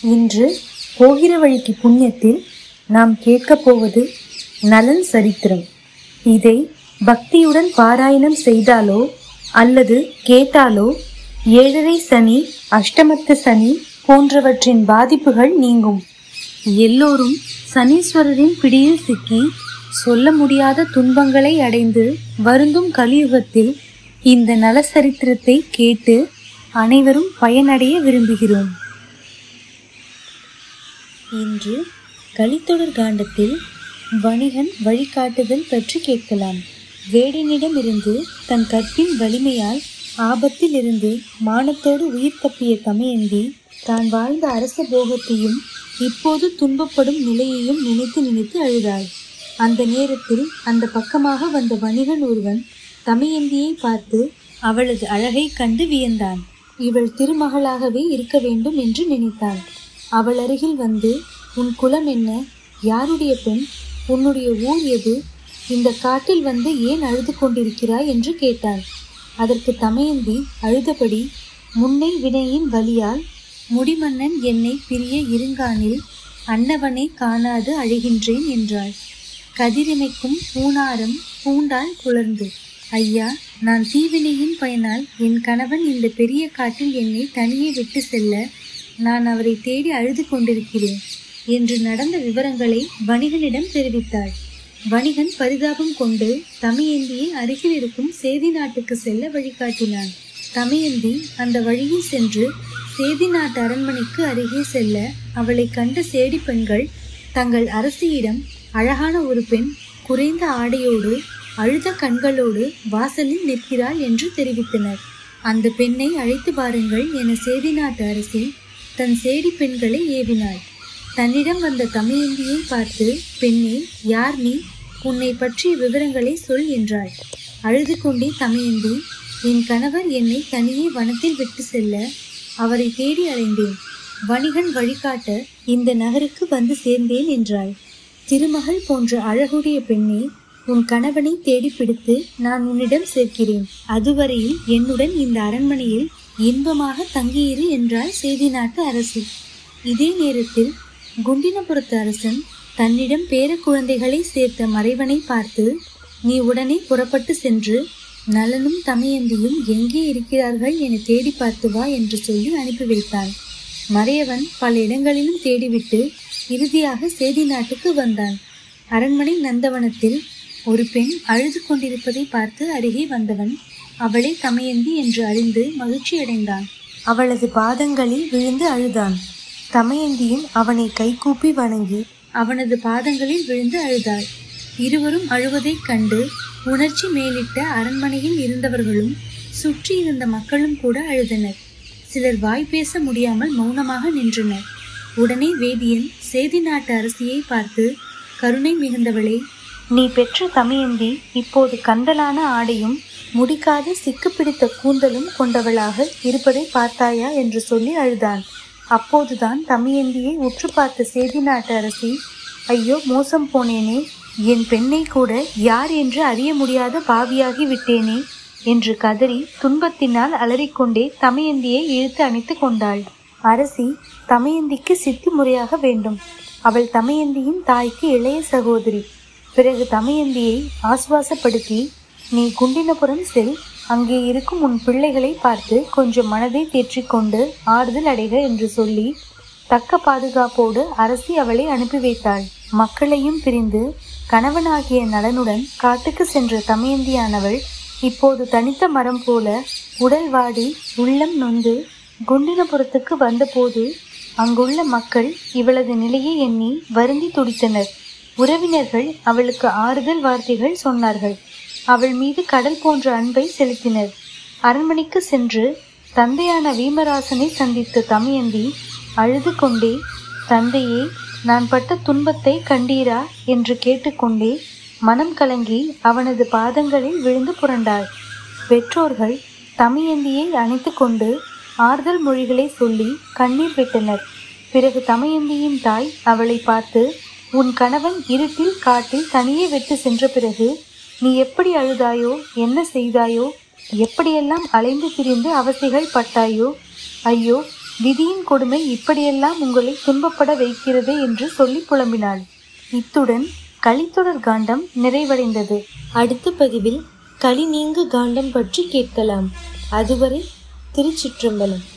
இன்று போகிற வழிக்கு புண்ணியத்தில் நாம் கேட்கப் போவது நலன் சரித்திரம் இதை பக்தியுடன் பாராயணம் செய்தாலோ அல்லது கேட்டாலோ ஏழரை சனி அஷ்டமத்து சனி போன்றவற்றின் பாதிப்புகள் நீங்கும் எல்லோரும் சனீஸ்வரரின் பிடியில் சிக்கி சொல்ல முடியாத துன்பங்களை அடைந்து வருந்தும் கலியுகத்தில் இந்த நலசரித்திரத்தை கேட்டு அனைவரும் பயனடைய விரும்புகிறோம் இன்று கலித்தொடர் காண்டத்தில் வணிகன் வழிகாட்டுதல் பற்றி கேட்கலாம் வேடனிடமிருந்து தன் கற்பின் வலிமையால் ஆபத்தில் இருந்து மானத்தோடு உயிர் தப்பிய தமையந்தி தான் வாழ்ந்த அரச போகத்தையும் இப்போது துன்பப்படும் நிலையையும் நினைத்து நினைத்து அழுதாள் அந்த நேரத்தில் அந்த பக்கமாக வந்த வணிகன் ஒருவன் தமையந்தியை பார்த்து அவளது அழகை கண்டு வியந்தான் இவள் திருமகளாகவே இருக்க வேண்டும் என்று நினைத்தான் அவள் அருகில் வந்து உன் குலம் என்ன யாருடைய பெண் உன்னுடைய ஊர் எது இந்த காட்டில் வந்து ஏன் அழுது கொண்டிருக்கிறாய் என்று கேட்டான் அதற்கு தமையந்தி அழுதபடி முன்னை வினையின் வலியால் முடிமன்னன் என்னை பிரிய இருங்கானில் அன்னவனை காணாது அழுகின்றேன் என்றாள் கதிரிமைக்கும் பூனாரம் பூண்டால் குளர்ந்து ஐயா நான் தீவினையின் பயனால் என் கணவன் இந்த பெரிய காட்டில் என்னை தனியே விட்டு செல்ல நான் அவரை தேடி அழுது கொண்டிருக்கிறேன் என்று நடந்த விவரங்களை வணிகனிடம் தெரிவித்தாள் வணிகன் பரிதாபம் கொண்டு தமையந்தியை அருகில் இருக்கும் சேதி நாட்டுக்கு செல்ல வழிகாட்டினான் தமையந்தி அந்த வழியில் சென்று சேதி நாட்டு அரண்மனைக்கு அருகே செல்ல அவளை கண்ட சேடி பெண்கள் தங்கள் அரசியிடம் அழகான ஒரு பெண் குறைந்த ஆடையோடு அழுத கண்களோடு வாசலில் நிற்கிறாள் என்று தெரிவித்தனர் அந்த பெண்ணை அழைத்து பாருங்கள் என சேதி நாட்டு அரசி தன் சேடி பெண்களை ஏவினாள் தன்னிடம் வந்த தமையந்தியை பார்த்து பெண்ணே யார் நீ உன்னை பற்றிய விவரங்களை சொல் என்றாள் அழுது கொண்டே தமையந்தி என் கணவர் என்னை தனியே வனத்தில் விட்டு செல்ல அவரை தேடி அலைந்தேன் வணிகன் வழிகாட்ட இந்த நகருக்கு வந்து சேர்ந்தேன் என்றாள் திருமகள் போன்ற அழகுடைய பெண்ணே உன் கணவனை தேடி பிடித்து நான் உன்னிடம் சேர்க்கிறேன் அதுவரையில் என்னுடன் இந்த அரண்மனையில் இன்பமாக தங்கியிரு என்றாள் சேதி நாட்டு அரசி இதே நேரத்தில் குண்டினபுரத்து அரசன் தன்னிடம் பேர குழந்தைகளை சேர்த்த மறைவனை பார்த்து நீ உடனே புறப்பட்டு சென்று நலனும் தமையந்தியும் எங்கே இருக்கிறார்கள் என தேடி பார்த்து வா என்று சொல்லி அனுப்பி வைத்தான் மறையவன் பல இடங்களிலும் தேடிவிட்டு இறுதியாக சேதி நாட்டுக்கு வந்தான் அரண்மனை நந்தவனத்தில் ஒரு பெண் அழுது கொண்டிருப்பதை பார்த்து அருகே வந்தவன் அவளை தமையந்தி என்று அறிந்து மகிழ்ச்சியடைந்தான் அவளது பாதங்களில் விழுந்து அழுதான் தமையந்தியும் அவனை கைகூப்பி வணங்கி அவனது பாதங்களில் விழுந்து அழுதாள் இருவரும் அழுவதைக் கண்டு உணர்ச்சி மேலிட்ட அரண்மனையில் இருந்தவர்களும் சுற்றி இருந்த மக்களும் கூட அழுதனர் சிலர் வாய் பேச முடியாமல் மௌனமாக நின்றனர் உடனே வேதியன் சேதி நாட்டு அரசியை பார்த்து கருணை மிகுந்தவளே நீ பெற்ற தமையந்தி இப்போது கந்தலான ஆடையும் முடிக்காத சிக்கு பிடித்த கூந்தலும் கொண்டவளாக இருப்பதை பார்த்தாயா என்று சொல்லி அழுதான் அப்போதுதான் தமையந்தியை உற்று பார்த்த சேதி நாட்டு அரசி ஐயோ மோசம் போனேனே என் பெண்ணை கூட யார் என்று அறிய முடியாத பாவியாகி விட்டேனே என்று கதறி துன்பத்தினால் அலறிக்கொண்டே தமையந்தியை இழுத்து அணைத்து கொண்டாள் அரசி தமையந்திக்கு சித்தி முறையாக வேண்டும் அவள் தமையந்தியின் தாய்க்கு இளைய சகோதரி பிறகு தமையந்தியை ஆசுவாசப்படுத்தி நீ குண்டினபுரம் செல் அங்கே இருக்கும் உன் பிள்ளைகளை பார்த்து கொஞ்சம் மனதை தேற்றிக்கொண்டு ஆறுதல் அடைக என்று சொல்லி தக்க பாதுகாப்போடு அரசி அவளை அனுப்பி வைத்தாள் மக்களையும் பிரிந்து கணவனாகிய நலனுடன் காட்டுக்கு சென்ற தமையந்தியானவள் இப்போது தனித்த மரம் போல உடல் வாடி உள்ளம் நொந்து குண்டினபுரத்துக்கு வந்தபோது அங்குள்ள மக்கள் இவளது நிலையை எண்ணி வருந்தி துடித்தனர் உறவினர்கள் அவளுக்கு ஆறுதல் வார்த்தைகள் சொன்னார்கள் அவள் மீது கடல் போன்ற அன்பை செலுத்தினர் அரண்மனைக்கு சென்று தந்தையான வீமராசனை சந்தித்த தமயந்தி அழுது கொண்டே தந்தையே நான் பட்ட துன்பத்தை கண்டீரா என்று கேட்டுக்கொண்டே மனம் கலங்கி அவனது பாதங்களில் விழுந்து புரண்டாள் பெற்றோர்கள் தமையந்தியை அணைத்து கொண்டு ஆறுதல் மொழிகளை சொல்லி கண்ணீர் விட்டனர் பிறகு தமையந்தியின் தாய் அவளை பார்த்து உன் கணவன் இருட்டில் காட்டில் தனியே விட்டு சென்ற பிறகு நீ எப்படி அழுதாயோ என்ன செய்தாயோ எப்படியெல்லாம் அலைந்து திரிந்து அவசைகள் பட்டாயோ ஐயோ விதியின் கொடுமை இப்படியெல்லாம் உங்களை துன்பப்பட வைக்கிறதே என்று சொல்லி புலம்பினாள் இத்துடன் கலித்தொடர் காண்டம் நிறைவடைந்தது அடுத்த பதிவில் களி நீங்கு காண்டம் பற்றி கேட்கலாம் அதுவரை திருச்சிற்றம்பலம்